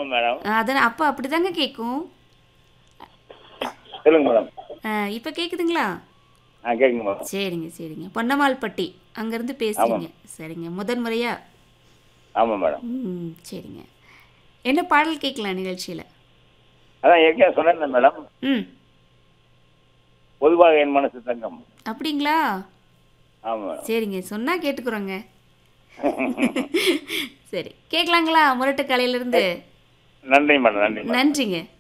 ஆமாம் மேடம் அதான் அப்போ அப்படி தாங்க கேட்கும் சொல்லுங்க மேடம் இப்போ கேட்குதுங்களா ஆ கேட்குங்க மேடம் சரிங்க சரிங்க பொன்னமால்பட்டி அங்கேருந்து பேசுகிறீங்க சரிங்க முதன் முறையா ஆமாம் மேடம் ம் சரிங்க என்ன பாடல் கேட்கலாம் நிகழ்ச்சியில் அதான் ஏற்கனவே சொன்னேன் மேடம் ம் பொதுவாக என் மனசு தங்கம் அப்படிங்களா ஆமாம் மேடம் சரிங்க சொன்னால் கேட்டுக்குறோங்க சரி கேட்கலாங்களா முரட்டு கலையிலேருந்து நன்றி மேடம் நன்றி மேடம் நன்றிங்க